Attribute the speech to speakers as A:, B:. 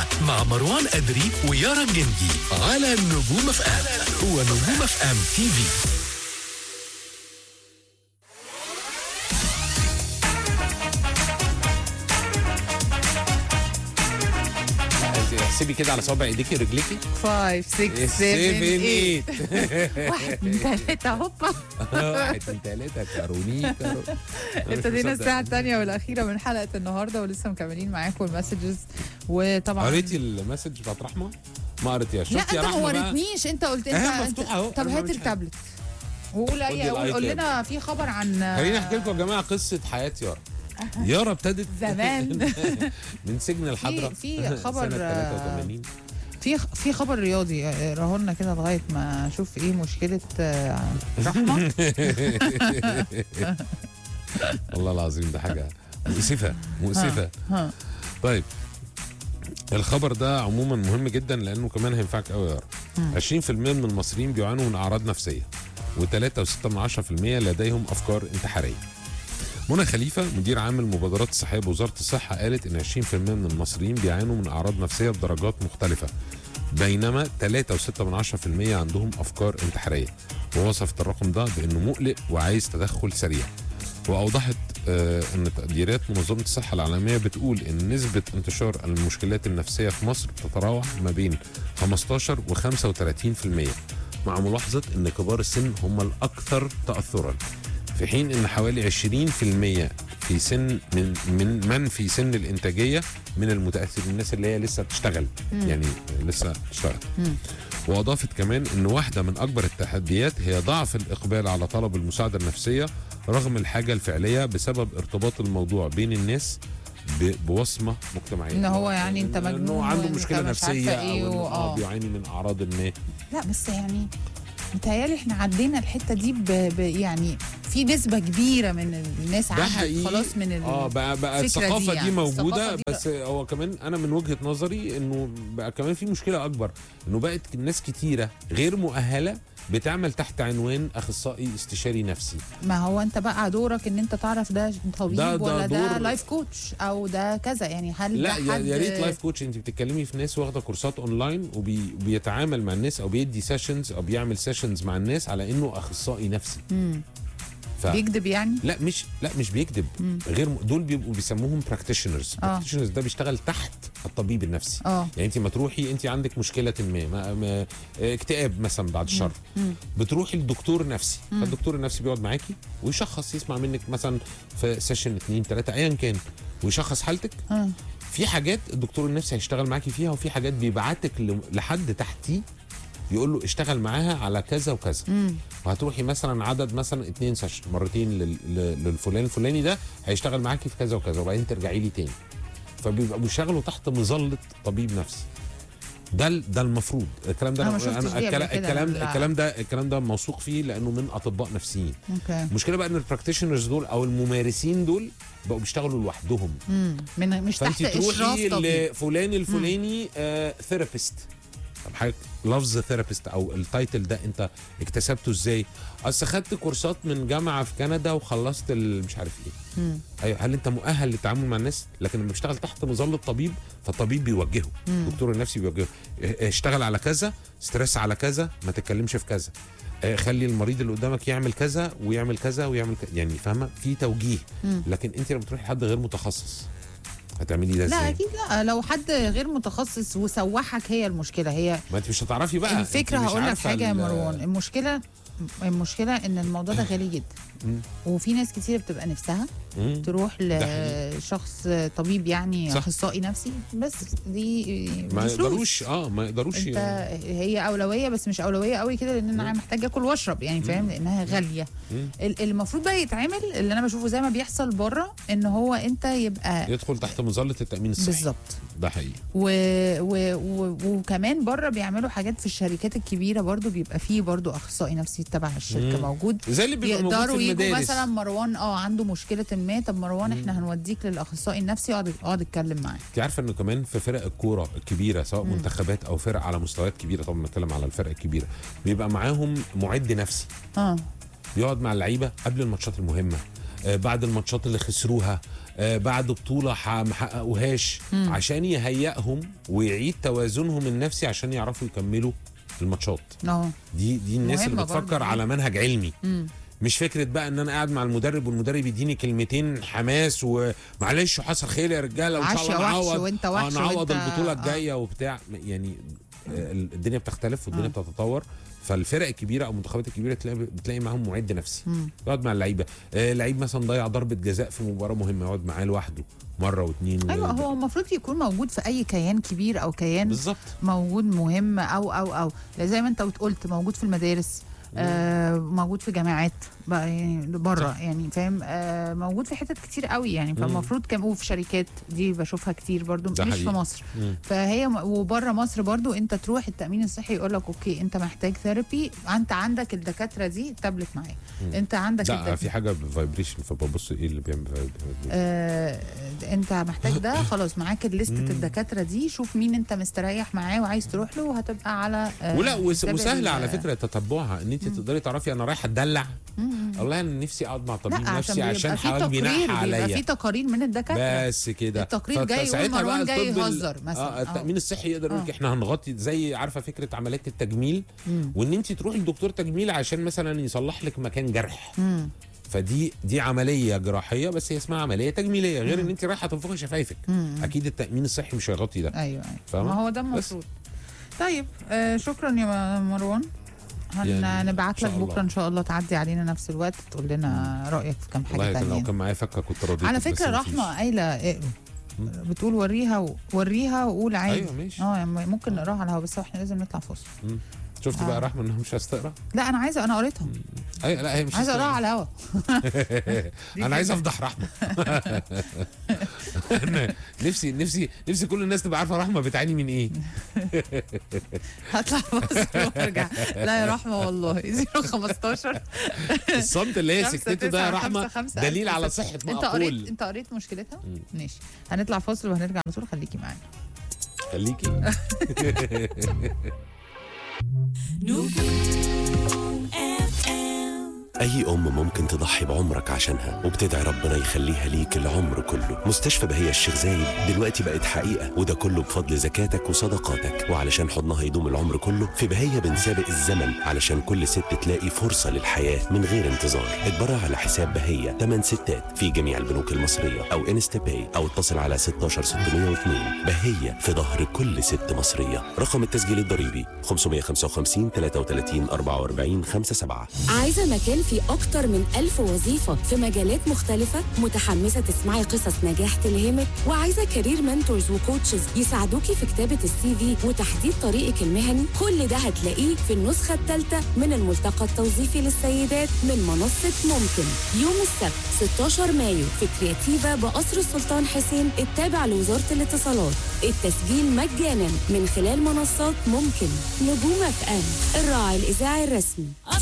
A: الساعة مع مروان أدري ويارا جندي على نجوم اف ام هو نجوم اف ام تي في
B: احسبي كده على صوابع ايديكي ورجليكي
C: 5 6 7 8 واحد اتنين ثلاثة هوبا
B: واحد اتنين تلاته كاروني كارو أنا مش
C: ابتدينا
B: مصدق.
C: الساعة الثانية والأخيرة من حلقة النهاردة ولسه مكملين معاكم المسجز وطبعا
B: قريتي المسج بتاعت رحمه؟ ما قريتيهاش
C: لا
B: شفتي
C: انت
B: يا
C: ما
B: رحمه بقى؟
C: وريتنيش انت قلت انت,
B: اهي
C: انت
B: مفتوحة اهو،
C: طب
B: أنا ما
C: هات
B: بعملش
C: التابلت وقول
B: خدي
C: أي- قول قول
B: الآيتام.
C: لنا في خبر عن
B: خليني احكي لكم يا جماعه قصه حياه يارا يارا ابتدت
C: زمان
B: من سجن الحضره
C: في خبر،
B: سنه 83
C: في في خبر رياضي اقراه لنا كده لغايه ما اشوف ايه مشكله آه، رحمه
B: والله العظيم ده حاجه مؤسفه مؤسفه
C: ها
B: طيب الخبر ده عموما مهم جدا لانه كمان هينفعك قوي يا يارا 20% من المصريين بيعانوا من اعراض نفسيه و3.6% لديهم افكار انتحاريه منى خليفه مدير عام المبادرات الصحيه بوزاره الصحه قالت ان 20% من المصريين بيعانوا من اعراض نفسيه بدرجات مختلفه بينما 3.6% عندهم افكار انتحاريه ووصفت الرقم ده بانه مقلق وعايز تدخل سريع واوضحت آه، ان تقديرات منظمه الصحه العالميه بتقول ان نسبه انتشار المشكلات النفسيه في مصر بتتراوح ما بين 15 و 35% مع ملاحظه ان كبار السن هم الاكثر تاثرا في حين ان حوالي 20% في سن من من من في سن الانتاجيه من المتاثرين الناس اللي هي لسه بتشتغل يعني لسه بتشتغل واضافت كمان ان واحده من اكبر التحديات هي ضعف الاقبال على طلب المساعده النفسيه رغم الحاجه الفعليه بسبب ارتباط الموضوع بين الناس ب- بوصمه مجتمعيه
C: إن هو يعني أنت
B: انه
C: مجنون
B: عنده
C: وأنت
B: مشكله
C: مش عارفة
B: نفسيه
C: إيه
B: او إنه
C: و-
B: آه
C: آه.
B: بيعاني من اعراض ما
C: لا بس يعني متهيألي احنا عدينا الحته دي ب... ب... يعني في نسبه كبيره من الناس
B: ده
C: عدت
B: حقيقي
C: خلاص من ال...
B: اه بقى بقى
C: الفكرة دي
B: الثقافه دي,
C: يعني.
B: موجوده
C: الثقافة دي
B: بس هو كمان انا من وجهه نظري انه بقى كمان في مشكله اكبر انه بقت ناس كتيره غير مؤهله بتعمل تحت عنوان اخصائي استشاري نفسي
C: ما هو انت بقى دورك ان انت تعرف ده طبيب
B: ده- ده
C: ولا ده
B: دور-
C: لايف كوتش او ده كذا يعني هل
B: لا
C: ده
B: يا
C: حد
B: يا ريت لايف كوتش انت بتتكلمي في ناس واخده كورسات اونلاين وبيتعامل مع الناس او بيدي سيشنز او بيعمل سيشنز مع الناس على انه اخصائي نفسي
C: مم.
B: ف...
C: بيكذب يعني
B: لا مش لا مش بيكذب غير م- دول بيبقوا بيسموهم براكتيشنرز
C: آه.
B: براكتيشنرز ده بيشتغل تحت الطبيب النفسي
C: اه
B: يعني انت ما تروحي انت عندك مشكله ما, ما, ما اكتئاب مثلا بعد الشر بتروحي لدكتور نفسي فالدكتور النفسي بيقعد معاكي ويشخص يسمع منك مثلا في سيشن اتنين تلاته ايا كان ويشخص حالتك
C: اه
B: في حاجات الدكتور النفسي هيشتغل معاكي فيها وفي حاجات بيبعتك ل- لحد تحتيه يقول له اشتغل معاها على كذا وكذا
C: مم.
B: وهتروحي مثلا عدد مثلا اتنين سيشن مرتين لل- ل- للفلان الفلاني ده هيشتغل معاكي في كذا وكذا وبعدين ترجعي لي تاني فبيبقى بيشتغلوا تحت مظله طبيب نفسي ده ال- ده المفروض الكلام ده
C: أنا ما شفتش دي قبل
B: الكلام
C: كده.
B: الكلام
C: لا.
B: الكلام ده الكلام ده موثوق فيه لانه من اطباء نفسيين
C: اوكي
B: المشكله بقى ان البراكتيشنرز دول او الممارسين دول بقوا بيشتغلوا لوحدهم
C: مم. من مش
B: فانت
C: تحت اشراف
B: تروحي
C: طبيب
B: لفلان الفلاني ثيرابيست طب حضرتك لفظ ثيرابيست او التايتل ده انت اكتسبته ازاي؟ اصل خدت كورسات من جامعه في كندا وخلصت ال- مش عارف ايه.
C: مم.
B: ايوه هل انت مؤهل للتعامل مع الناس؟ لكن لما بيشتغل تحت مظله طبيب فالطبيب بيوجهه، الدكتور النفسي بيوجهه، اه، اشتغل على كذا، ستريس على كذا، ما تتكلمش في كذا. اه، خلي المريض اللي قدامك يعمل كذا ويعمل كذا ويعمل كذا يعني فاهمه في توجيه
C: مم.
B: لكن انت لما تروحي لحد غير متخصص هتعملي ده ازاي؟
C: لا اكيد لا لو حد غير متخصص وسوحك هي المشكله هي
B: ما انت مش هتعرفي بقى
C: الفكره
B: انت مش
C: هقول لك
B: عارفة
C: حاجه يا
B: ال-
C: مروان المشكله المشكله ان الموضوع ده غالي جدا
B: مم.
C: وفي ناس كتير بتبقى نفسها
B: مم.
C: تروح
B: ده حقيقي.
C: لشخص طبيب يعني
B: صح.
C: اخصائي نفسي بس دي
B: ما
C: دي فلوس.
B: يقدروش اه ما يقدروش
C: انت
B: ي-
C: هي اولويه بس مش اولويه قوي كده لان انا
B: مم.
C: محتاج اكل واشرب يعني فاهم لانها غاليه
B: مم.
C: ال- المفروض بقى يتعمل اللي انا بشوفه زي ما بيحصل بره ان هو انت يبقى
B: يدخل تحت مظله التامين الصحي
C: بالظبط
B: ده حقيقي
C: و... و... و... وكمان بره بيعملوا حاجات في الشركات الكبيره برضو بيبقى فيه برضو اخصائي نفسي تبع الشركه
B: مم.
C: موجود
B: زي اللي بيبقى موجود
C: يقدروا
B: في
C: يجوا
B: المدارس
C: مثلا مروان اه عنده مشكله ما طب مروان احنا هنوديك للاخصائي النفسي اقعد اقعد اتكلم معاه
B: انت عارفه انه كمان في فرق الكوره الكبيره سواء منتخبات او فرق على مستويات كبيره طبعا بنتكلم على الفرق الكبيره بيبقى معاهم معد نفسي
C: اه
B: بيقعد مع اللعيبه قبل الماتشات المهمه آه، بعد الماتشات اللي خسروها آه، بعد بطوله ح- ما حققوهاش عشان يهيئهم ويعيد توازنهم النفسي عشان يعرفوا يكملوا الماتشات
C: اه
B: دي دي الناس اللي
C: مهمة برضه
B: بتفكر
C: دي.
B: على منهج علمي مش فكره بقى ان انا قاعد مع المدرب والمدرب يديني كلمتين حماس ومعلش وحصل خير يا رجاله وان شاء
C: عشا
B: الله
C: وحش
B: نعوض
C: وانت
B: آه،
C: وحش
B: نعوض
C: وانت-
B: البطوله
C: آه.
B: الجايه وبتاع يعني آه، الدنيا بتختلف والدنيا بتتطور فالفرق الكبيره او المنتخبات الكبيره تلاقي بتلاقي معاهم معد نفسي يقعد مع اللعيبه آه، لعيب مثلا ضيع ضربه جزاء في مباراه مهمه يقعد معاه لوحده مره واثنين
C: ايوه هو المفروض يكون موجود في اي كيان كبير او كيان
B: بالظبط
C: موجود مهم او او او زي ما انت قلت موجود في المدارس آه موجود في جامعات بقى يعني بره يعني فاهم آه موجود في حتت كتير قوي يعني فالمفروض كمان وفي شركات دي بشوفها كتير برضو
B: ده
C: مش في
B: حقيقي.
C: مصر
B: مم.
C: فهي م- وبره مصر برضو انت تروح التامين الصحي يقول لك اوكي انت محتاج ثيرابي انت عندك الدكاتره دي تابلت معايا انت عندك
B: لا
C: الدك-
B: في حاجه بفايبريشن فببص ايه اللي بيعمل vibration.
C: آه، انت محتاج ده خلاص معاك لستة الدكاتره دي شوف مين انت مستريح معاه وعايز تروح له وهتبقى على آه،
B: ولا وس-
C: حساب
B: وسهله
C: ال-
B: على فكره تتبعها ان انت تقدري تعرفي انا رايحه اتدلع والله انا نفسي اقعد مع طبيب
C: لا
B: نفسي عشان
C: بيبقى في
B: حاول
C: تقرير
B: بينحى
C: بيبقى في
B: عليا
C: تقارير من الدكاتره
B: بس كده
C: التقرير جاي يقول
B: فساعتها
C: مروان
B: بقى
C: جاي
B: الطب ال-
C: يهزر مثلا.
B: اه التامين الصحي يقدر يقول لك احنا هنغطي زي عارفه فكره عمليات التجميل وان انت تروحي لدكتور تجميل عشان مثلا يصلح لك مكان جرح
C: مم.
B: فدي دي عمليه جراحيه بس هي اسمها عمليه تجميليه غير ان انت رايحه تنفخي شفايفك اكيد التامين الصحي مش هيغطي ده
C: ايوه ايوه
B: فاهمة؟
C: ما هو ده
B: بس.
C: المفروض طيب آه شكرا يا مروان
B: يعني
C: هنبعت
B: إن
C: لك
B: شاء الله.
C: بكره ان شاء الله تعدي علينا نفس الوقت تقول لنا رايك في كام حاجه
B: والله كان لو
C: تانية
B: كان معايا فكه كنت رضيت
C: على
B: بس
C: فكره
B: مفيش.
C: رحمه قايله اقروا بتقول وريها و... وريها وقول عادي
B: أيوة، ماشي.
C: اه يعني ممكن نقراها على الهوا بس احنا لازم نطلع فاصل
B: مم. شفت
C: آه.
B: بقى رحمه انها مش عايزه تقرا
C: لا انا عايزه انا قريتها
B: أي لا هي مش
C: عايزه اقراها
B: هتقرا.
C: على الهوا دي
B: انا عايز
C: كده.
B: افضح رحمه أنا نفسي نفسي نفسي كل الناس تبقى عارفه رحمه بتعاني من ايه
C: هطلع فاصل وارجع لا يا رحمه والله 015
B: الصمت اللي هي
C: خمسة
B: سكتته ده يا
C: تسعة
B: رحمه
C: خمسة خمسة
B: دليل
C: ألف
B: على
C: وستة.
B: صحه
C: انت قريت
B: مقبول
C: انت قريت مشكلتها ماشي هنطلع فاصل وهنرجع على طول خليكي معانا
B: خليكي
D: أي أم ممكن تضحي بعمرك عشانها وبتدعي ربنا يخليها ليك العمر كله مستشفى بهية الشيخ زايد دلوقتي بقت حقيقة وده كله بفضل زكاتك وصدقاتك وعلشان حضنها يدوم العمر كله في بهية بنسابق الزمن علشان كل ست تلاقي فرصة للحياة من غير انتظار اتبرع على حساب بهية 8 ستات في جميع البنوك المصرية أو انستا باي أو اتصل على 16602 بهية في ظهر كل ست مصرية رقم التسجيل الضريبي 555 33 44 57
E: عايزة مكان فيه أكتر من ألف وظيفة في مجالات مختلفة متحمسة تسمعي قصص نجاح تلهمك وعايزة كارير منتورز وكوتشز يساعدوكي في كتابة السي في وتحديد طريقك المهني كل ده هتلاقيه في النسخة الثالثة من الملتقى التوظيفي للسيدات من منصة ممكن يوم السبت 16 مايو في كرياتيفا بقصر السلطان حسين التابع لوزارة الاتصالات التسجيل مجانا من خلال منصات ممكن نجوم اف ام الراعي الإذاعي الرسمي